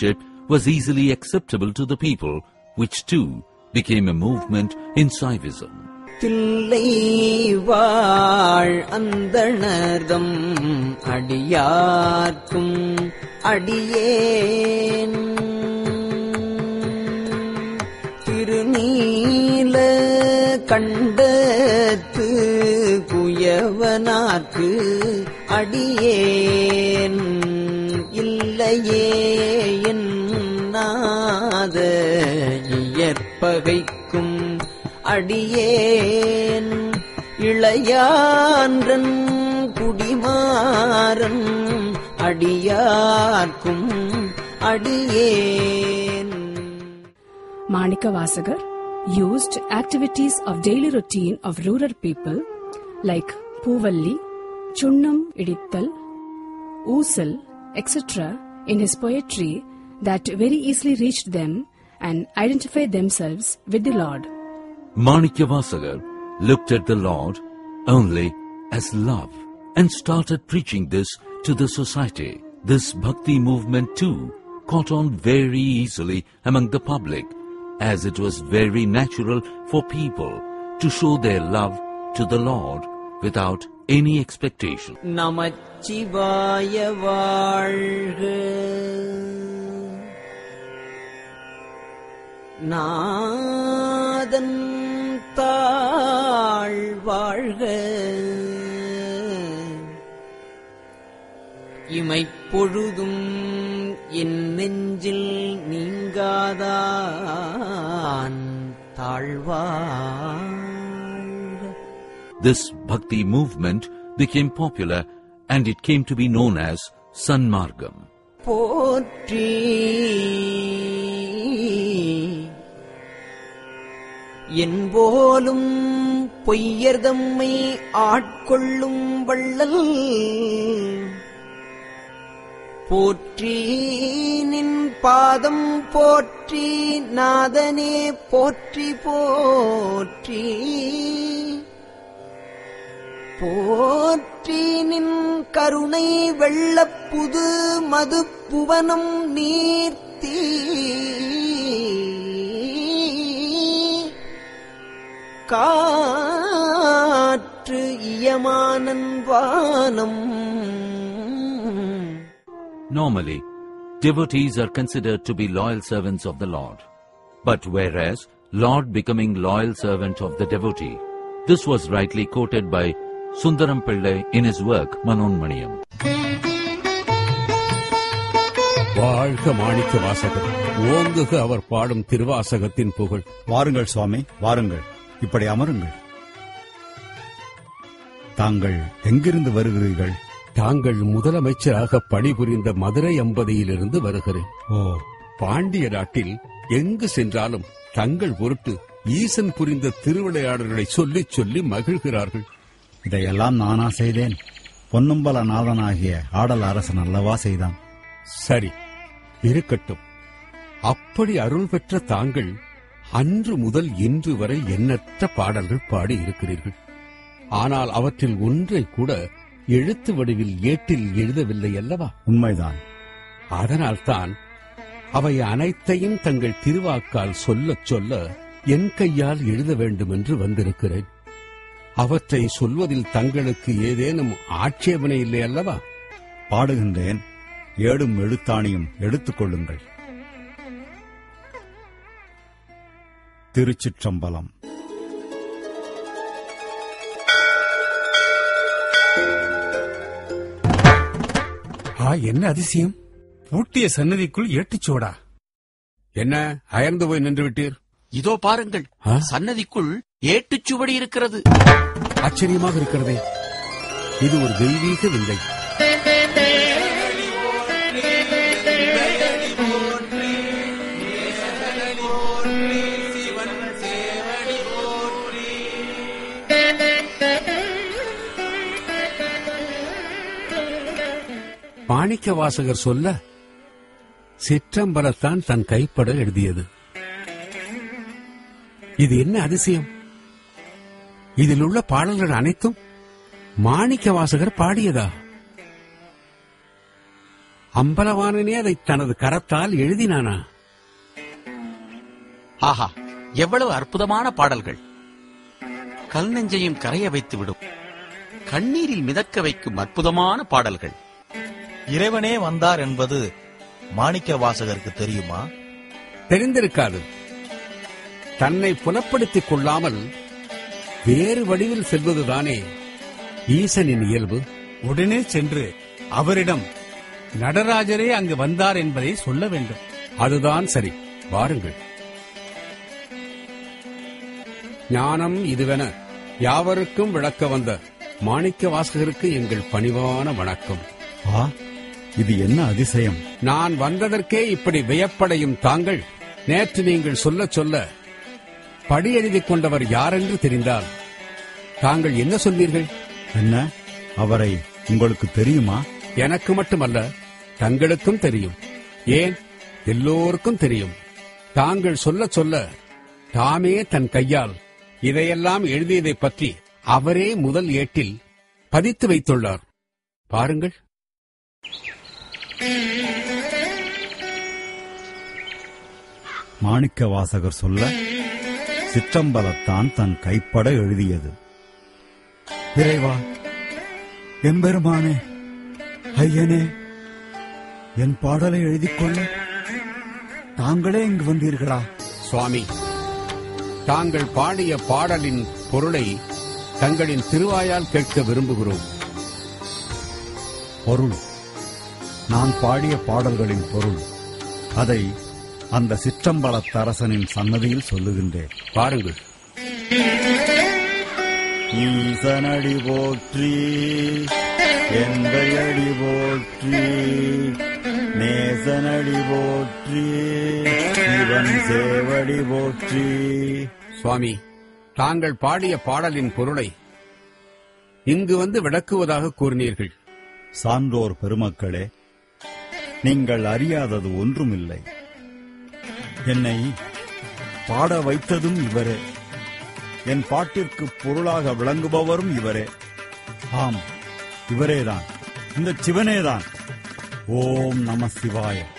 worship was easily acceptable to the people, which too became a movement in Saivism. Thillai வாழ் அந்தணர்தம் அடியார்க்கும் அடியேன் திருநீல கண்டத்து குயவனார்க்கு அடியேன் இல்லையே என்னாத இயற்பகைக்கும் அடியேன் இளையான்றன் குடிமாறன் அடியார்க்கும் அடியேன் Manika used activities of daily routine of rural people like Poovalli, Chunnam Idittal, Oosal, etc. in his poetry that very easily reached them and identified themselves with the Lord. Manikyavasagar looked at the Lord only as love and started preaching this to the society. This bhakti movement too caught on very easily among the public as it was very natural for people to show their love to the Lord without any expectation. நமச்சிவாய வாழ்க நாதன் தாழ் வாழ்க இமைப்பொழுதும் என் நெஞ்சில் நீங்காதான் தாழ்வாழ்க This bhakti movement became popular and it came to be known as Sanmargam. போற்றி என்போலும் பொய்யர்தம்மை ஆட்கொள்ளும் வள்ளல் போற்றி நின் பாதம் போற்றி நாதனே போற்றி போற்றி போற்றி நின் கருணை வெள்ளப்புது மது புவனம் நீர்த்தி காற்று இயமானன் வானம் Normally, devotees are considered to be loyal servants of the Lord. But whereas Lord becoming loyal servant of the devotee, this was rightly quoted by Sundaram Pillai in his work Manonmaniyam. வாழ்க மாணிக்க வாசகர் ஓங்குக அவர் பாடும் திருவாசகத்தின் புகழ் வாருங்கள் சுவாமி வாருங்கள் இப்படி அமருங்கள் தாங்கள் எங்கிருந்து வருகிறீர்கள் தாங்கள் முதலமைச்சராக பணிபுரிந்த மதுரை அம்பதியிலிருந்து வருகிறேன் ஓ பாண்டிய நாட்டில் எங்கு சென்றாலும் தங்கள் பொருட்டு ஈசன் புரிந்த திருவிளையாடல்களை சொல்லிச் சொல்லி மகிழ்கிறார்கள் இதையெல்லாம் நானா செய்தேன் பொன்னும்பல நாதனாகிய ஆடல் அரசன் அல்லவா செய்தான் சரி இருக்கட்டும் அப்படி அருள் பெற்ற தாங்கள் அன்று முதல் இன்று வரை எண்ணற்ற பாடல்கள் பாடி இருக்கிறீர்கள் ஆனால் அவற்றில் ஒன்றை கூட எழுத்து வடிவில் ஏட்டில் எழுதவில்லை அல்லவா உண்மைதான் அதனால்தான் அவை அனைத்தையும் தங்கள் திருவாக்கால் சொல்லச் சொல்ல என் கையால் எழுத வேண்டும் என்று வந்திருக்கிறேன் அவற்றை சொல்வதில் தங்களுக்கு ஏதேனும் ஆட்சேபனை இல்லை அல்லவா பாடுகின்றேன் ஏடும் எழுத்தாணியும் எடுத்துக் கொள்ளுங்கள் திருச்சிற்றம்பலம் ஆ என்ன அதிசயம் பூட்டிய சன்னதிக்குள் ஏட்டுச்சோடா என்ன அயர்ந்து போய் நின்று விட்டீர் இதோ பாருங்கள் ஆ? சன்னதிக்குள் ஏட்டுச்சுவடி இருக்கிறது ஆச்சரியமாக இருக்கிறதே இது ஒரு தெய்வீக விந்தை மாணிக்க வாசகர் சொல்ல சிற்றம்பலத்தான் தன் கைப்பட எழுதியது இது என்ன அதிசயம் இதில் உள்ள பாடல்கள் அனைத்தும் மாணிக்க வாசகர் பாடியதா அம்பலவாணனே அதை தனது கரத்தால் எழுதினானா ஆஹா எவ்வளவு அற்புதமான பாடல்கள் கல் நெஞ்சையும் கரைய வைத்து விடும் கண்ணீரில் மிதக்க வைக்கும் அற்புதமான பாடல்கள் இறைவனே வந்தார் என்பது மாணிக்க வாசகருக்கு தெரியுமா தெரிந்திருக்காது தன்னை புலப்படுத்திக் கொள்ளாமல் வேறு வடிவில் செல்வதுதானே ஈசனின் இயல்பு உடனே சென்று அவரிடம் நடராஜரே அங்கு வந்தார் என்பதை சொல்ல வேண்டும் அதுதான் சரி வாருங்கள் ஞானம் இதுவென யாவருக்கும் விளக்க வந்த மாணிக்க வாசகருக்கு எங்கள் பணிவான வணக்கம் ஆ இது என்ன அதிசயம் நான் வந்ததற்கே இப்படி வியப்படையும் தாங்கள் நேற்று நீங்கள் சொல்லச் சொல்ல படி எழுதிக் கொண்டவர் யாரென்று தெரிந்தால் தாங்கள் என்ன சொல்வீர்கள் என்ன அவரை உங்களுக்கு தெரியுமா எனக்கு மட்டுமல்ல தங்களுக்கும் தெரியும் ஏன் எல்லோருக்கும் தெரியும் தாங்கள் சொல்லச் சொல்ல தாமே தன் கையால் இதையெல்லாம் எழுதியதைப் பற்றி அவரே முதல் ஏட்டில் பதித்து வைத்துள்ளார் பாருங்கள் மாணிக்க வாசகர் சொல்ல சிற்றம்பலத்தான் தன் கைப்பட எழுதியது இறைவா எம்பெருமானே ஐயனே என் பாடலை எழுதிக் கொள்ள தாங்களே இங்கு வந்தீர்களா சுவாமி தாங்கள் பாடிய பாடலின் பொருளை தங்களின் திருவாயால் கேட்க விரும்புகிறோம் பொருள் நான் பாடிய பாடல்களின் பொருள் அதை அந்த சிற்றம்பலத்தரசனின் சன்னதியில் சொல்லுகின்றேன் பாருங்கள் ஈசனடி போற்றி எந்தையடி போற்றி நேசனடி போற்றி இவன் சேவடி போற்றி சுவாமி தாங்கள் பாடிய பாடலின் பொருளை இங்கு வந்து விளக்குவதாக கூறினீர்கள் சான்றோர் பெருமக்களே நீங்கள் அறியாதது ஒன்றுமில்லை என்னை பாட வைத்ததும் இவரே என் பாட்டிற்கு பொருளாக விளங்குபவரும் இவரே ஆம் இவரேதான் இந்த சிவனேதான் ஓம் நம சிவாய